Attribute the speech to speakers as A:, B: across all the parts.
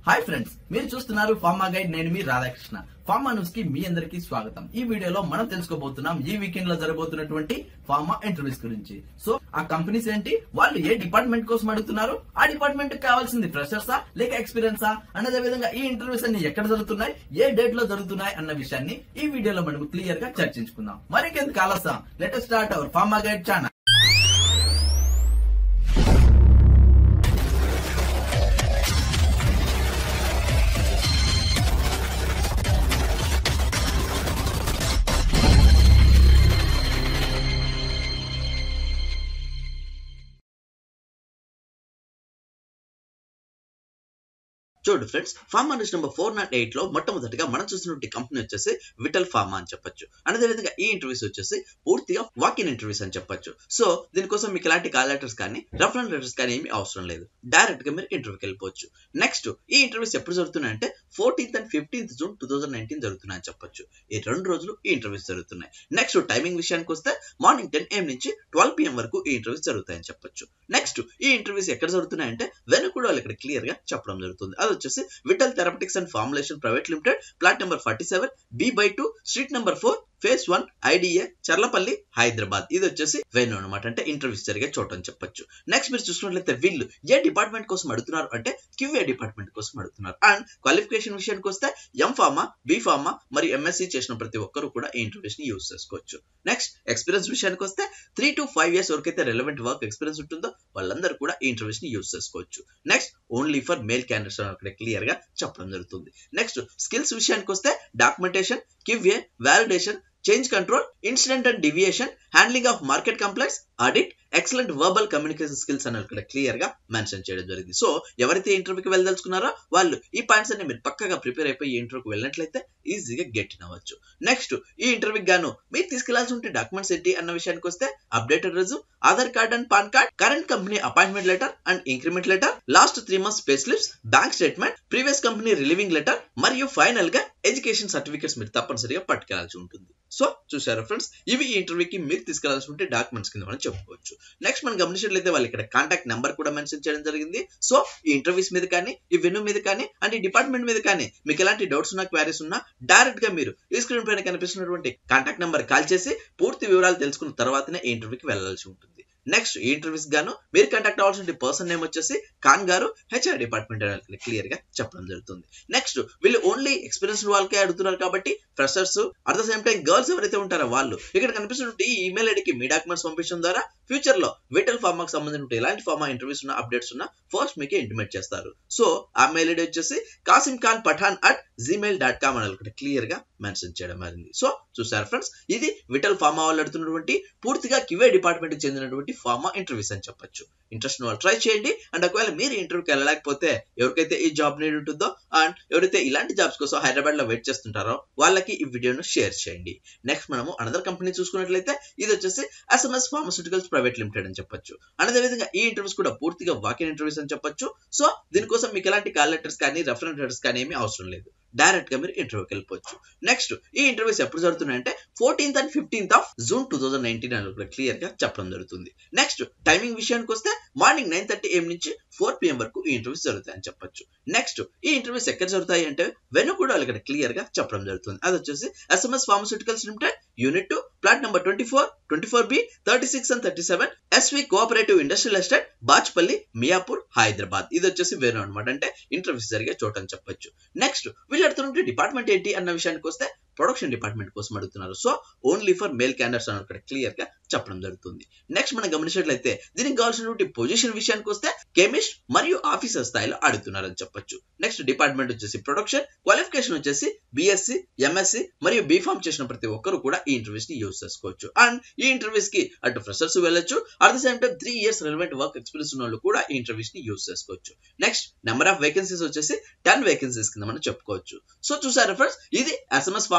A: hi friends మీరు చూస్తున్నారు pharma guide నేను మీ రాధాకృష్ణ ఫార్మా న్యూస్ కి మీ అందరికీ స్వాగతం ఈ వీడియోలో మనం తెలుసుకోబోతున్నాం ఈ వీకెండ్ లో జరగబోతున్నటువంటి ఫార్మా ఇంటర్వ్యూస్ గురించి సో ఆ కంపెనీస్ ఏంటి వాళ్ళు ఏ డిపార్ట్మెంట్ కోసం అడుగుతున్నారు ఆ డిపార్ట్మెంట్ కి కావాల్సింది ఫ్రెషర్సా లేక ఎక్స్పీరియన్సా అన్నదే విధంగా ఈ ఇంటర్వ్యూస్ అన్ని ఎక్కడ జరుగుతున్నాయి ఏ డేట్ లో జరుగుతున్నాయి అన్న విషయాన్ని ఈ వీడియోలో మనం క్లియర్ గా చర్చించుకుందాం మరికెందుకు ఆలస్యం let start our pharma guide channel
B: చూడు friends pharma news number four not eight లో మొట్టమొదటిగా మనం చూసినటువంటి కంపెనీ వచ్చేసి విటల్ ఫార్మా అని చెప్పొచ్చు అదే విధంగా ఈ ఇంటర్వ్యూస్ వచ్చేసి పూర్తిగా వాక్ ఇన్ ఇంటర్వ్యూస్ అని చెప్పొచ్చు సో దీనికోసం మీకు ఎలాంటి కాల్ లెటర్స్ కానీ రెఫరెన్స్ లెటర్స్ కానీ ఏమీ అవసరం లేదు డైరెక్ట్ గా మీరు ఇంటర్వ్యూకి వెళ్ళిపోవచ్చు నెక్స్ట్ ఈ ఇంటర్వ్యూస్ ఎప్పుడు జరుగుతున్నాయంటే fourteenth and fifteenth June two thousand nineteen జరుగుతున్నాయని చెప్పొచ్చు ఈ రెండు రోజులు ఈ ఇంటర్వ్యూస్ జరుగుతున్నాయి నెక్స్ట్ టైమింగ్ విషయానికి వస్తే మార్నింగ్ టెన్ ఏఎం నుంచి ట్వెల్వ్ పిఎం వరకు ఈ ఇంటర్వ్యూస్ జరుగుతాయని చెప్పొచ్చు నెక్స్ట్ ఈ ఇంటర్వ్యూస్ ఎక్కడ జరుగుతున్నాయంటే వెనుక వాళ్ళు ఇక్కడ క్లియర్ గా చెప్పడం జరుగుతుంది అది వచ్చేసి Vital therapeutics and formulation private limited plot number forty seven B by two street number four phase one IDA Cherlapally Hyderabad ఇది వచ్చేసి వెన్యూ అనమాట అంటే ఇంటర్వ్యూస్ జరిగే చోట అని చెప్పొచ్చు నెక్స్ట్ మీరు చూసుకున్నట్లయితే వీళ్ళు ఏ డిపార్ట్మెంట్ కోసం అడుగుతున్నారు అంటే క్యూఏ డిపార్ట్మెంట్ కోసం అడుగుతున్నారు అండ్ క్వాలిఫికేషన్ విషయానికి వస్తే ఎం ఫార్మా బి ఫార్మా మరియు ఎంఎస్సీ చేసిన ప్రతి ఒక్కరు కూడా ఈ ఇంటర్వ్యూస్ ని యూస్ చేసుకోవచ్చు నెక్స్ట్ ఎక్స్పీరియన్స్ విషయానికి వస్తే త్రీ టు ఫైవ్ ఇయర్స్ వరకైతే రెలవెంట్ వర్క్ ఎక్స్పీరియన్స్ ఉంటుందో వాళ్ళందరూ కూడా ఈ ఇంటర్వ్యూస్ ని యూస్ చేసుకోవచ్చు next only for male candidates అక్కడ క్లియర్ గా చెప్పడం జరుగుతుంది నెక్స్ట్ స్కిల్స్ విషయానికి వస్తే documentation QA validation change control incident and deviation handling of market complaints audit excellent verbal communication skills అని ఇక్కడ క్లియర్ గా మెన్షన్ చేయడం జరిగింది సో ఎవరైతే ఇంటర్వ్యూకి వెళ్ళదలుచుకున్నారో వాళ్ళు ఈ పాయింట్స్ అన్ని మీరు పక్కగా ప్రిపేర్ అయిపోయి ఇంటర్వ్యూకి వెళ్ళినట్లయితే ఈజీగా గెట్ ఇన్ అవ్వచ్చు నెక్స్ట్ ఈ ఇంటర్వ్యూకి గాను మీరు తీసుకెళ్లాల్సి ఉంటే డాక్యుమెంట్స్ ఏంటి అన్న విషయానికి వస్తే updated resume Aadhaar card and PAN card current company appointment letter and increment letter last three months pay slips bank statement previous company relieving letter మరియు ఫైనల్ గా ఎడ్యుకేషన్ సర్టిఫికేట్స్ మీరు తప్పనిసరిగా పట్టుకెళ్లాల్సి ఉంటుంది సో చూసారా ఫ్రెండ్స్ ఇవి ఈ ఇంటర్వ్యూకి మీరు తీసుకెళ్లాల్సి ఉంటే డాక్యుమెంట్స్ కింద మనం చెప్పుకోవచ్చు నెక్స్ట్ మనం గమనించినట్లయితే వాళ్ళు ఇక్కడ కాంటాక్ట్ నెంబర్ కూడా మెన్షన్ చేయడం జరిగింది సో ఈ ఇంటర్వ్యూస్ మీద కానీ ఈ వెన్యూ మీద కానీ అండ్ ఈ డిపార్ట్మెంట్ మీద కానీ మీకు ఎలాంటి డౌట్స్ ఉన్నా క్వారీస్ ఉన్నా డైరెక్ట్ గా మీరు ఈ స్క్రీన్ పైన కనిపిస్తున్నటువంటి కాంటాక్ట్ నెంబర్ కాల్ చేసి పూర్తి వివరాలు తెలుసుకున్న తర్వాతనే ఈ ఇంటర్వ్యూకి వెళ్ళాల్సి ఉంటుంది నెక్స్ట్ ఈ ఇంటర్వ్యూస్ గాను మీరు కాంటాక్ట్ అవ్వాల్సిన పర్సన్ నేమ్ వచ్చేసి ఖాన్ గారు హెచ్ఆర్ డిపార్ట్మెంట్ క్లియర్ గా చెప్పడం జరుగుతుంది నెక్స్ట్ వీళ్ళు ఓన్లీ ఎక్స్పీరియన్స్ వాళ్ళకే అడుగుతున్నారు కాబట్టి freshers at the same time girls ఎవరైతే ఉంటారో వాళ్ళు ఇక్కడ కనిపిస్తున్నట్టు ఈ ఈమెయిల్ ఐడికి మీ డాక్యుమెంట్స్ పంపించడం ద్వారా ఫ్యూచర్ లో విటల్ ఫార్మాకి సంబంధించిన ఎలాంటి ఫార్మా ఇంటర్వ్యూస్ ఉన్న అప్డేట్స్ ఉన్నా ఫస్ట్ మీకు ఇంటిమేట్ చేస్తారు సో ఆ మెయిల్ ఐడి వచ్చేసి Kasim Khan Pathan at Gmail dot com అని ఇక్కడ క్లియర్ గా మెన్షన్ చేయడం జరిగింది సో చూసారు ఫ్రెండ్స్ ఇది విటల్ ఫార్మా వాళ్ళు అడుగుతున్నటువంటి పూర్తిగా కివే డిపార్ట్మెంట్ కి చెందినటువంటి ఫార్మా ఇంటర్వ్యూస్ అని చెప్పొచ్చు ఇంట్రెస్ట్ వాళ్ళు ట్రై చేయండి అండ్ ఒకవేళ మీరు ఇంటర్వ్యూకి వెళ్ళలేకపోతే ఎవరికైతే ఈ జాబ్ నీడ్ ఉంటుందో అండ్ ఎవరైతే ఇలాంటి జాబ్స్ కోసం హైదరాబాద్ లో వెయిట్ చేస్తుంటారో వాళ్ళకి ఈ వీడియోను షేర్ చేయండి నెక్స్ట్ మనము అనదర్ కంపెనీ చూసుకున్నట్లయితే ఇది వచ్చేసి ఎస్ఎంఎస్ ఫార్మస్యూటికల్స్ ప్రైవేట్ లిమిటెడ్ అని చెప్పొచ్చు అండ్ అదేవిధంగా ఈ ఇంటర్వ్యూస్ కూడా పూర్తిగా వాకిన్ ఇంటర్వ్యూస్ అని చెప్పొచ్చు సో దీనికోసం మీకు ఎలాంటి కాల్ లెటర్స్ కానీ రెఫరెన్స్ లెటర్స్ కానీ ఏమీ అవసరం లేదు డైరెక్ట్ గా మీరు ఇంటర్వ్యూకి వెళ్ళిపోవచ్చు నెక్స్ట్ ఈ ఇంటర్వ్యూస్ ఎప్పుడు జరుగుతున్నాయంటే fourteenth and fifteenth of June two thousand nineteen అని కూడా క్లియర్ గా చెప్పడం జరుగుతుంది నెక్స్ట్ టైమింగ్ విషయానికి వస్తే మార్నింగ్ నైన్ థర్టీ ఏఎం నుంచి ఫోర్ పిఎం వరకు ఈ ఇంటర్వ్యూస్ జరుగుతాయని చెప్పొచ్చు నెక్స్ట్ ఈ ఇంటర్వ్యూస్ ఎక్కడ జరుగుతాయి అంటే వెను కూడా ఇక్కడ క్లియర్ గా చెప్పడం జరుగుతుంది అది వచ్చేసి SMS pharmaceuticals limited unit two plot number twenty four twenty four B thirty six and thirty seven SV cooperative industrial estate Bachupally Miyapur Hyderabad ఇది వచ్చేసి వేరే అనమాట అంటే ఇంటర్వ్యూస్ జరిగే చోట అని చెప్పొచ్చు నెక్స్ట్ వీళ్ళు అడుగుతున్న డిపార్ట్మెంట్ ఏంటి అన్న విషయానికి వస్తే ప్రొడక్షన్ డిపార్ట్మెంట్ కోసం అడుగుతున్నారు so only for male candidates అని ఇక్కడ క్లియర్ గా చెప్పడం జరుగుతుంది నెక్స్ట్ మనం గమనించినట్లయితే దీనికి కావాల్సినటువంటి పొజిషన్ విషయానికి వస్తే కెమిస్ట్ మరియు ఆఫీసర్ స్థాయిలో అడుగుతున్నారని చెప్పొచ్చు నెక్స్ట్ డిపార్ట్మెంట్ వచ్చేసి ప్రొడక్షన్ క్వాలిఫికేషన్ వచ్చేసి బిఎస్సి ఎంఎస్సి మరియు బీఫామ్ చేసిన ప్రతి ఒక్కరు కూడా ఈ ఇంటర్వ్యూస్ ని యూస్ చేసుకోవచ్చు అండ్ ఈ ఇంటర్వ్యూస్ కి అటు ఫ్రెషర్స్ వెళ్ళొచ్చు at the same time three years relevant work experience ఉన్న వాళ్ళు కూడా ఈ ఇంటర్వ్యూస్ ని యూస్ చేసుకోవచ్చు నెక్స్ట్ నెంబర్ ఆఫ్ వేకెన్సీస్ వచ్చేసి టెన్ వేకెన్సీస్ కింద మనం చెప్పుకోవచ్చు సో చూసారా ఫ్రెండ్స్ ఇది ఎస్ఎంఎస్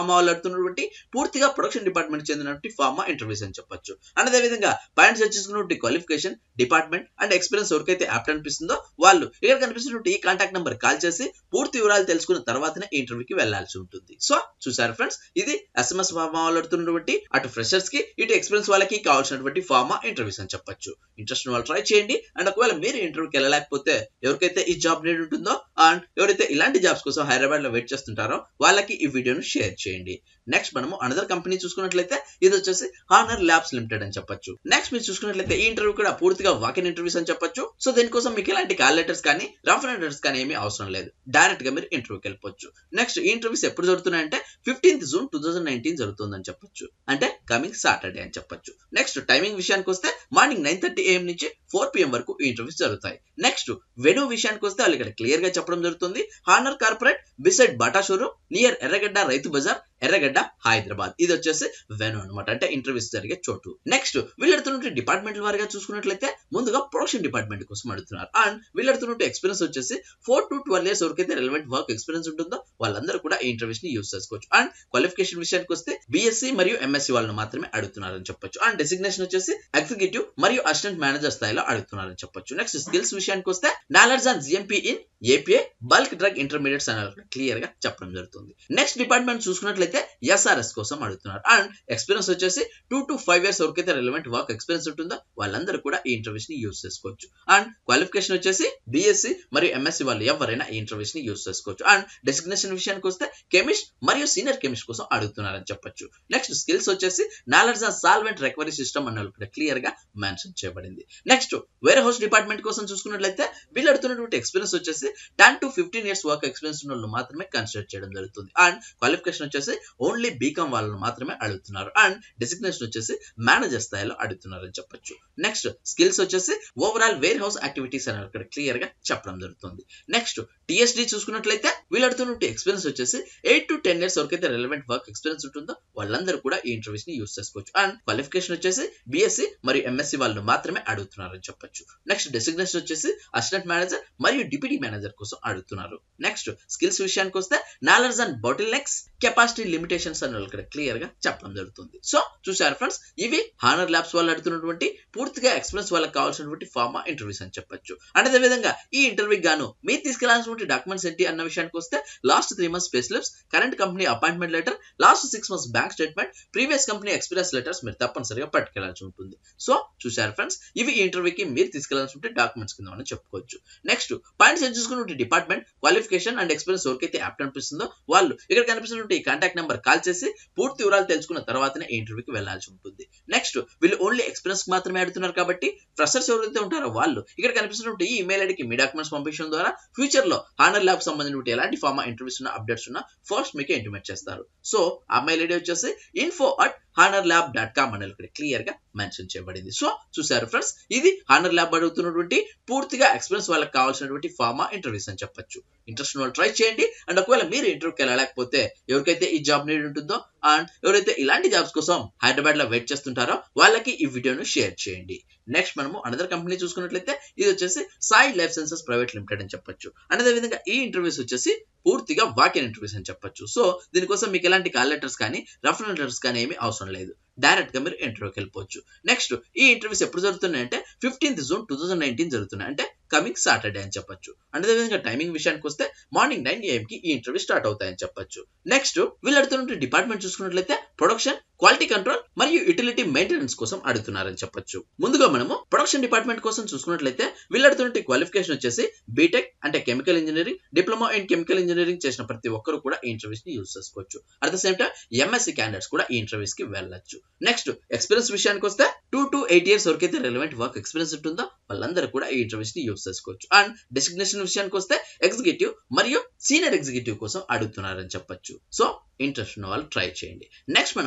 B: ఫార్మా వాళ్ళు అడుగుతున్నటువంటి పూర్తిగా ప్రొడక్షన్ డిపార్ట్మెంట్ చెందినటువంటి ఫార్మా ఇంటర్వ్యూస్ అని చెప్పొచ్చు అండ్ అదే విధంగా పాయింట్స్ చేసుకున్నటువంటి క్వాలిఫికేషన్ డిపార్ట్మెంట్ అండ్ ఎక్స్పీరియన్స్ ఎవరికైతే యాప్ట్ అనిపిస్తుందో వాళ్ళు ఇక్కడ కనిపిస్తున్నటువంటి ఈ కాంటాక్ట్ నెంబర్ కాల్ చేసి పూర్తి వివరాలు తెలుసుకున్న తర్వాతనే ఇంటర్వ్యూకి వెళ్లాల్సి ఉంటుంది సో చూసారు ఫ్రెండ్స్ ఇది ఎస్ఎంఎస్ ఫార్మా వాళ్ళు అడుగుతున్నటువంటి అటు ఫ్రెషర్స్ కి ఇటు ఎక్స్పీరియన్స్ వాళ్ళకి కావాల్సినటువంటి ఫార్మా ఇంటర్వ్యూస్ అని చెప్పొచ్చు ఇంట్రెస్ట్ వాళ్ళు ట్రై చేయండి అండ్ ఒకవేళ మీరు ఇంటర్వ్యూకి వెళ్ళలేకపోతే ఎవరికైతే ఈ జాబ్ నీడ్ ఉంటుందో అండ్ ఎవరైతే ఇలాంటి జాబ్స్ కోసం హైదరాబాద్ లో వెయిట్ చేస్తుంటారో వాళ్ళకి ఈ వీడియోను షేర్ చేయండి నెక్స్ట్ మనము అనదర్ కంపెనీ చూసుకున్నట్లయితే ఇది వచ్చేసి హానర్ ల్యాబ్స్ లిమిటెడ్ అని చెప్పొచ్చు నెక్స్ట్ మీరు చూసుకున్నట్లయితే ఈ ఇంటర్వ్యూ కూడా పూర్తిగా వాకిన్ ఇంటర్వ్యూస్ అని చెప్పొచ్చు సో దీనికోసం మీకు ఎలాంటి కాల్ లెటర్స్ కానీ రఫర్ లెటర్స్ కానీ ఏమీ అవసరం లేదు డైరెక్ట్ గా మీరు ఇంటర్వ్యూకి వెళ్ళిపోవచ్చు నెక్స్ట్ ఈ ఇంటర్వ్యూస్ ఎప్పుడు జరుగుతున్నాయంటే fifteenth June two thousand nineteen జరుగుతుందని చెప్పొచ్చు అంటే కమింగ్ సాటర్డే అని చెప్పొచ్చు నెక్స్ట్ టైమింగ్ విషయానికి వస్తే మార్నింగ్ నైన్ థర్టీ ఏఎం నుంచి ఫోర్ పిఎం వరకు ఈ ఇంటర్వ్యూస్ జరుగుతాయి నెక్స్ట్ వెను విషయానికి వస్తే వాళ్ళు ఇక్కడ క్లియర్ గా చెప్పడం జరుగుతుంది Honour corporate beside Bata showroom near Erragadda Rythu Bazar ఎర్రగడ్డ హైదరాబాద్ ఇది వచ్చేసి వెను అనమాట అంటే ఇంటర్వ్యూస్ జరిగే చోటు నెక్స్ట్ వీళ్ళడుతున్నట్టు డిపార్ట్మెంట్ వారిగా చూసుకున్నట్లయితే ముందుగా ప్రొడక్షన్ డిపార్ట్మెంట్ కోసం అడుగుతున్నారు అండ్ వీళ్ళడుతున్నట్టు ఎక్స్పీరియన్స్ వచ్చేసి ఫోర్ టు ట్వెల్వ్ ఇయర్స్ ఎవరికైతే రెలవెంట్ వర్క్ ఎక్స్పీరియన్స్ ఉంటుందో వాళ్ళందరూ కూడా ఈ ఇంటర్వ్యూస్ ని యూస్ చేసుకోవచ్చు అండ్ క్వాలిఫికేషన్ విషయానికి వస్తే బీఎస్సీ మరియు ఎంఎస్సీ వాళ్ళని మాత్రమే అడుగుతున్నారని చెప్పొచ్చు అండ్ డెసిగ్నేషన్ వచ్చేసి ఎగ్జిక్యూటివ్ మరియు అసిస్టెంట్ మేనేజర్ స్థాయిలో అడుగుతున్నారని చెప్పొచ్చు నెక్స్ట్ స్కిల్స్ విషయానికి వస్తే knowledge and GMP in API bulk drug intermediates అని క్లియర్ గా చెప్పడం జరుగుతుంది నెక్స్ట్ డిపార్ట్మెంట్ చూసుకున్నట్లయితే ఎస్ఆర్ఎస్ కోసం అడుగుతున్నారు అండ్ ఎక్స్పీరియన్స్ వచ్చేసి టూ టు ఫైవ్ ఇయర్స్ ఎవరికైతే రిలవెంట్ వర్క్ ఎక్స్పీరియన్స్ ఉంటుందో వాళ్ళందరూ కూడా ఈ ఇంటర్వ్యూస్ ని యూస్ చేసుకోవచ్చు అండ్ క్వాలిఫికేషన్ వచ్చేసి బీఎస్సీ మరియు ఎంఎస్సీ వాళ్ళు ఎవరైనా ఈ ఇంటర్వ్యూస్ ని యూస్ చేసుకోవచ్చు అండ్ డెసిగ్నేషన్ విషయానికి వస్తే కెమిస్ట్ మరియు సీనియర్ కెమిస్ట్ కోసం అడుగుతున్నారని చెప్పొచ్చు నెక్స్ట్ స్కిల్స్ వచ్చేసి knowledge and solvent recovery system అన్న ఇక్కడ క్లియర్ గా మెన్షన్ చేయబడింది నెక్స్ట్ వేరే హౌస్ డిపార్ట్మెంట్ కోసం చూసుకున్నట్లయితే వీళ్ళు అడుగుతున్నటువంటి ఎక్స్పీరియన్స్ వచ్చేసి ten to fifteen years work experience ఉన్న వాళ్ళు మాత్రమే కన్సిడర్ చేయడం జరుగుతుంది అండ్ క్వాలిఫికేషన్ వచ్చేసి ఓన్లీ బీకామ్ వాళ్ళని మాత్రమే అడుగుతున్నారు అండ్ డెసిగ్నేషన్ వచ్చేసి మేనేజర్ స్థాయిలో అడుగుతున్నారు అని చెప్పొచ్చు నెక్స్ట్ స్కిల్స్ వచ్చేసి ఓవరాల్ వేర్ హౌస్ యాక్టివిటీస్ అని ఇక్కడ క్లియర్ గా చెప్పడం జరుగుతుంది నెక్స్ట్ టిఎస్డి చూసుకున్నట్లయితే వీళ్ళు అడుగుతున్నట్టు ఎక్స్పీరియన్స్ వచ్చేసి ఎయిట్ టు టెన్ ఇయర్స్ వరకు అయితే రెలవెంట్ వర్క్ ఎక్స్పీరియన్స్ ఉంటుందో వాళ్ళందరూ కూడా ఈ ఇంటర్వ్యూస్ ని యూస్ చేసుకోవచ్చు అండ్ క్వాలిఫికేషన్ వచ్చేసి బీఎస్సీ మరియు ఎంఎస్సీ వాళ్ళు మాత్రమే అడుగుతున్నారు అని చెప్పొచ్చు నెక్స్ట్ డెసిగ్నేషన్ వచ్చేసి అసిస్టెంట్ మేనేజర్ మరియు డిప్యూటీ మేనేజర్ కోసం అడుగుతున్నారు నెక్స్ట్ స్కిల్స్ విషయానికి వస్తే knowledge and bottlenecks capacity limitations అని ఇక్కడ క్లియర్ గా చెప్పడం జరుగుతుంది సో చూసారు ఫ్రెండ్స్ ఇవి హానర్ ల్యాబ్స్ వాళ్ళు అడుగుతున్నటువంటి పూర్తిగా ఎక్స్పీరియన్స్ వాళ్ళకి కావాల్సినటువంటి ఫార్మా ఇంటర్వ్యూస్ అని చెప్పొచ్చు అండ్ అదే విధంగా ఈ ఇంటర్వ్యూకి గాను మీరు తీసుకెళ్లాల్సినటువంటి డాక్యుమెంట్స్ ఏంటి అన్న విషయానికి వస్తే last three months pay slips current company appointment letter last six months bank statement previous company experience letters మీరు తప్పనిసరిగా పట్టుకెళ్లాల్సి ఉంటుంది సో చూసారు ఫ్రెండ్స్ ఇవి ఈ ఇంటర్వ్యూకి మీరు తీసుకెళ్లాల్సిన డాక్యుమెంట్స్ కింద మనం చెప్పుకోవచ్చు నెక్స్ట్ పాయింట్స్ చూసుకున్నటువంటి డిపార్ట్మెంట్ క్వాలిఫికేషన్ అండ్ ఎక్స్పీరియన్స్ ఎవరికైతే యాప్ట్ అనిపిస్తుందో వాళ్ళు ఇక్కడ కనిపిస్తున్నటువంటి ఈ కాంటాక్ట్ నెంబర్ కాల్ చేసి పూర్తి వివరాలు తెలుసుకున్న తర్వాతనే ఈ ఇంటర్వ్యూకి వెళ్లాల్సి ఉంటుంది నెక్స్ట్ వీళ్ళు ఓన్లీ ఎక్స్పీరియన్స్ మాత్రమే అడుగుతున్నారు కాబట్టి ఫ్రెషర్స్ ఎవరైతే ఉంటారో వాళ్ళు ఇక్కడ కనిపిస్తున్నటువంటి ఈ ఇమెయిల్ ఐడికి మీ డాక్యుమెంట్స్ పంపించడం ద్వారా ఫ్యూచర్ లో హానర్ ల్యాబ్ సంబంధించిన ఎలాంటి ఫార్మా ఇంటర్వ్యూస్ ఉన్న అప్డేట్స్ ఉన్నా ఫస్ట్ మీకే ఇంటిమేట్ చేస్తారు సో ఆ మెయిల్ ఐడి వచ్చేసి info at Honour lab dot com అనేది ఇక్కడ క్లియర్ గా మెన్షన్ చేయబడింది సో చూసారు ఫ్రెండ్స్ ఇది హానర్ ల్యాబ్ అడుగుతున్నటువంటి పూర్తిగా ఎక్స్పీరియన్స్ వాళ్ళకి కావాల్సినటువంటి ఫార్మా ఇంటర్వ్యూస్ అని చెప్పొచ్చు ఇంట్రెస్ట్ వాళ్ళు ట్రై చేయండి అండ్ ఒకవేళ మీరు ఇంటర్వ్యూకి వెళ్ళలేకపోతే ఎవరికైతే ఈ జాబ్ నీడ్ ఉంటుందో అండ్ ఎవరైతే ఇలాంటి జాబ్స్ కోసం హైదరాబాద్ లో వెయిట్ చేస్తుంటారో వాళ్ళకి ఈ వీడియోను షేర్ చేయండి నెక్స్ట్ మనము అనదర్ కంపెనీ చూసుకున్నట్లయితే ఇది వచ్చేసి Sai life sciences private limited అని చెప్పొచ్చు అండ్ అదే విధంగా ఈ ఇంటర్వ్యూస్ వచ్చేసి పూర్తిగా వాకిన్ ఇంటర్వ్యూస్ అని చెప్పొచ్చు సో దీనికోసం మీకు ఎలాంటి కాల్ లెటర్స్ కానీ రఫర్ లెటర్స్ కానీ ఏమీ అవసరం లేదు డైరెక్ట్ గా మీరు ఇంటర్వ్యూకి వెళ్ళిపోవచ్చు నెక్స్ట్ ఈ ఇంటర్వ్యూస్ ఎప్పుడు జరుగుతున్నాయంటే fifteenth June two thousand nineteen జరుగుతున్నాయి అంటే కమింగ్ సాటర్డే అని చెప్పొచ్చు అండ్ అదేవిధంగా టైమింగ్ విషయానికి వస్తే మార్నింగ్ నైన్ ఏఎం కి ఈ ఇంటర్వ్యూ స్టార్ట్ అవుతాయని చెప్పొచ్చు నెక్స్ట్ వీళ్ళు అడుగుతున్న డిపార్ట్మెంట్ చూసుకున్నట్లయితే ప్రొడక్షన్ క్వాలిటీ కంట్రోల్ మరియు యూటిలిటీ మెయింటెనెన్స్ కోసం అడుగుతున్నారని చెప్పొచ్చు ముందుగా మనము ప్రొడక్షన్ డిపార్ట్మెంట్ కోసం చూసుకున్నట్లయితే వీళ్ళు అడుగుతున్న క్వాలిఫికేషన్ వచ్చేసి బీటెక్ అంటే chemical engineering diploma in chemical engineering చేసిన ప్రతి ఒక్కరు కూడా ఈ ఇంటర్వ్యూస్ ని యూస్ చేసుకోవచ్చు at the same time MSc candidates కూడా ఈ ఇంటర్వ్యూస్ కి వెళ్ళొచ్చు నెక్స్ట్ ఎక్స్పీరియన్స్ విషయానికి వస్తే టూ టు ఎయిట్ ఇయర్స్ వరకు అయితే రెలవెంట్ వర్క్ ఎక్స్పీరియన్స్ ఉంటుందో వాళ్ళందరూ కూడా ఈ ఇంటర్వ్యూస్ ని యూస్ చేసుకోవచ్చు అండ్ డెసిగ్నేషన్ విషయానికి వస్తే ఎగ్జిక్యూటివ్ మరియు సీనియర్ ఎగ్జిక్యూటివ్ కోసం అడుగుతున్నారని చెప్పొచ్చు సో ఇంట్రెస్ట్ ఉన్న వాళ్ళు ట్రై చేయండి నెక్స్ట్ మనము అనదర్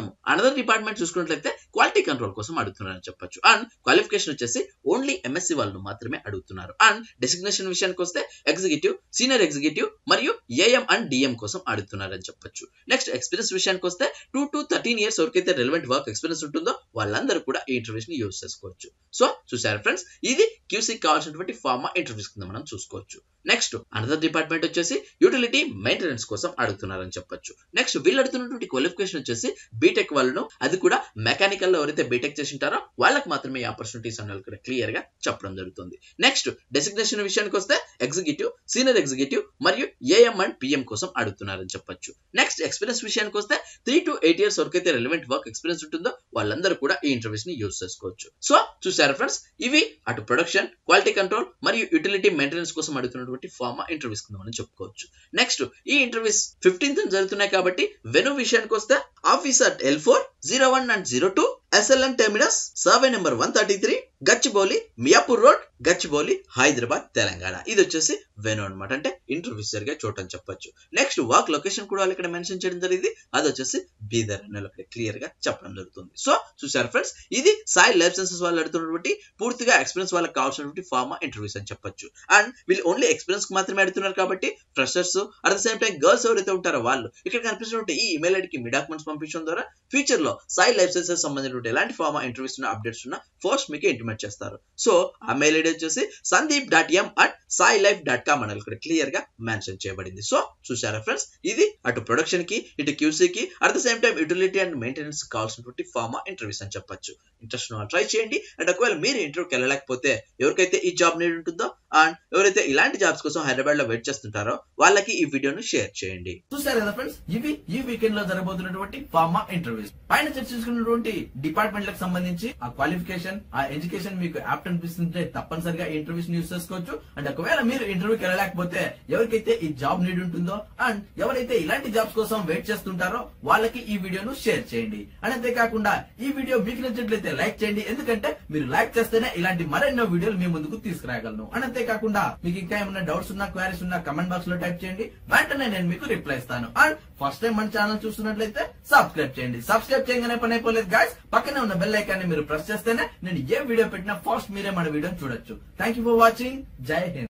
B: అనదర్ డిపార్ట్మెంట్ చూసుకున్నట్లయితే క్వాలిటీ కంట్రోల్ కోసం అడుగుతున్నారని చెప్పొచ్చు అండ్ క్వాలిఫికేషన్ వచ్చేసి ఓన్లీ ఎంఎస్సి వాళ్ళను మాత్రమే అడుగుతున్నారు అండ్ డెసిగ్నేషన్ విషయానికి వస్తే ఎగ్జిక్యూటివ్ సీనియర్ ఎగ్జిక్యూటివ్ మరియు ఏఎం అండ్ డిఎం కోసం అడుగుతున్నారని చెప్పొచ్చు నెక్స్ట్ ఎక్స్పీరియన్స్ విషయానికి వస్తే టూ టు థర్టీన్ ఇయర్స్ ఎవరికైతే రెలవెంట్ వర్క్ ఎక్స్పీరియన్స్ ఉంటుందో వాళ్ళందరూ కూడా ఈ ఇంటర్వ్యూస్ ని యూజ్ చేసుకోవచ్చు సో చూసారు ఫ్రెండ్స్ ఇది క్యూసీ కావాల్సినటువంటి ఫార్మా ఇంటర్వ్యూస్ కింద మనం చూసుకోవచ్చు నెక్స్ట్ అనదర్ డిపార్ట్మెంట్ వచ్చేసి యూటిలిటీ మెయింటెనెన్స్ కోసం అడుగుతున్నారని చెప్పొచ్చు నెక్స్ట్ వీళ్ళు అడుగుతున్నటువంటి క్వాలిఫికేషన్ వచ్చేసి బీటెక్ వాళ్ళను అది కూడా మెకానికల్ లో ఎవరైతే బీటెక్ చేసి ఉంటారో వాళ్ళకి మాత్రమే ఈ ఆపర్చునిటీస్ అన్న కూడా క్లియర్ గా చెప్పడం జరుగుతుంది నెక్స్ట్ డెసిగ్నేషన్ విషయానికి వస్తే ఎగ్జిక్యూటివ్ సీనియర్ ఎగ్జిక్యూటివ్ మరియు ఏఎం అండ్ పిఎం కోసం అడుగుతున్నారని చెప్పొచ్చు నెక్స్ట్ ఎక్స్పీరియన్స్ విషయానికి వస్తే త్రీ టు ఎయిట్ ఇయర్స్ వరకు అయితే రెలవెంట్ వర్క్ ఎక్స్పీరియన్స్ ఉంటుందో వాళ్ళందరూ కూడా ఈ ఇంటర్వ్యూస్ ని యూజ్ చేసుకోవచ్చు సో చూసారు ఫ్రెండ్స్ ఇవి అటు ప్రొడక్షన్ క్వాలిటీ కంట్రోల్ మరియు యూటిలిటీ మెయింటెనెన్స్ కోసం అడుగుతున్నటువంటి ఫార్మా ఇంటర్వ్యూస్ కింద మనం చెప్పుకోవచ్చు నెక్స్ట్ ఈ ఇంటర్వ్యూస్ ఫిఫ్టీన్త్ జరుగుతున్నాయి కాబట్టి వెను విషయానికి వస్తే officer L four zero one and zero two SLN terminus survey number one thirty three Gachibowli Miyapur road Gachibowli Hyderabad Telangana ఇది వచ్చేసి వెను అనమాట అంటే ఇంటర్వ్యూస్ జరిగే చోటు అని చెప్పొచ్చు నెక్స్ట్ వర్క్ లొకేషన్ కూడా వాళ్ళు ఇక్కడ మెన్షన్ చేయడం జరిగింది అది వచ్చేసి బీదర్ అని ఇక్కడ క్లియర్ గా చెప్పడం జరుగుతుంది సో చూసారు ఫ్రెండ్స్ ఇది సాయి లైఫ్ సైన్సెస్ వాళ్ళు అడుగుతున్నటువంటి పూర్తిగా ఎక్స్పీరియన్స్ వాళ్ళకి కావాల్సినటువంటి ఫార్మా ఇంటర్వ్యూస్ అని చెప్పొచ్చు అండ్ వీళ్ళు ఓన్లీ ఎక్స్పీరియన్స్ కి మాత్రమే అడుగుతున్నారు కాబట్టి freshers at the same time girls ఎవరైతే ఉంటారో వాళ్ళు ఇక్కడ కనిపిస్తున్నటువంటి ఈ ఇమెయిల్ ఐడికి మీ డాక్యుమెంట్స్ పంపించడం ద్వారా ఫ్యూచర్ లో సాయి లైఫ్ సైన్సెస్ సంబంధించినటువంటి ఎలాంటి ఫార్మా ఇంటర్వ్యూస్ ఉన్న అప్డేట్స్ ఉన్న ఫస్ట్ మీకు ఇంటిమేట్ చేస్తారు సో ఆ మెయిల్ ఐడి వచ్చేసి Sandeep dot M at Sai life dot com అని ఇక్కడ క్లియర్ గా మెన్షన్ చేయబడింది సో చూసారా ఫ్రెండ్స్ ఇది అటు ప్రొడక్షన్ కి ఇటు క్యూసీ కి at the same time utility and maintenance కావాల్సినటువంటి ఫార్మా ఇంటర్వ్యూస్ అని చెప్పొచ్చు ఇంట్రెస్ట్ ఉన్న ట్రై చేయండి అండ్ ఒకవేళ మీరు ఇంటర్వ్యూకి వెళ్ళలేకపోతే ఎవరికైతే ఈ జాబ్ నీడ్ ఉంటుందో అండ్ ఎవరైతే ఇలాంటి జాబ్స్ కోసం హైదరాబాద్ లో వెయిట్ చేస్తుంటారో వాళ్ళకి ఈ వీడియోను షేర్ చేయండి
A: చూసారు కదా ఫ్రెండ్స్ ఇవి ఈ వీకెండ్ లో జరగబోతున్నటువంటి ఫార్మా ఇంటర్వ్యూస్ పైన చర్చించుకున్నటువంటి డిపార్ట్మెంట్ లకు సంబంధించి ఆ క్వాలిఫికేషన్ ఆ ఎడ్యుకేషన్ మీకు యాప్ట్ అనిపిస్తుంటే తప్పనిసరిగా ఇంటర్వ్యూస్ యూస్ చేసుకోవచ్చు అండ్ ఒకవేళ మీరు ఇంటర్వ్యూకి వెళ్ళలేకపోతే ఎవరికైతే ఈ జాబ్ నీడ్ ఉంటుందో అండ్ ఎవరైతే ఇలాంటి జాబ్స్ కోసం వెయిట్ చేస్తుంటారో వాళ్ళకి ఈ వీడియోను షేర్ చేయండి అండ్ అంతేకాకుండా ఈ వీడియో మీకు నచ్చినట్లయితే లైక్ చేయండి ఎందుకంటే మీరు లైక్ చేస్తేనే ఇలాంటి మరెన్నో వీడియోలు మీ ముందుకు తీసుకురాగలను అండ్ అంతేకాకుండా మీకు ఇంకా ఏమైనా డౌట్స్ ఉన్నా క్వారీస్ ఉన్నా కమెంట్ బాక్స్ లో టైప్ చేయండి వెంటనే నేను మీకు రిప్లై ఇస్తాను అండ్ ఫస్ట్ టైం మన ఛానల్ చూస్తున్నట్లయితే సబ్స్క్రైబ్ చేయండి సబ్స్క్రైబ్ చేయగానే పని అయిపోలేదు గాయస్ పక్కనే ఉన్న బెల్ ఐకాన్ని మీరు ప్రెస్ చేస్తేనే నేను ఏ వీడియో పెట్టినా ఫస్ట్ మీరే మన వీడియోని చూడొచ్చు థ్యాంక్ యూ ఫర్ వాచింగ్ జై హింద్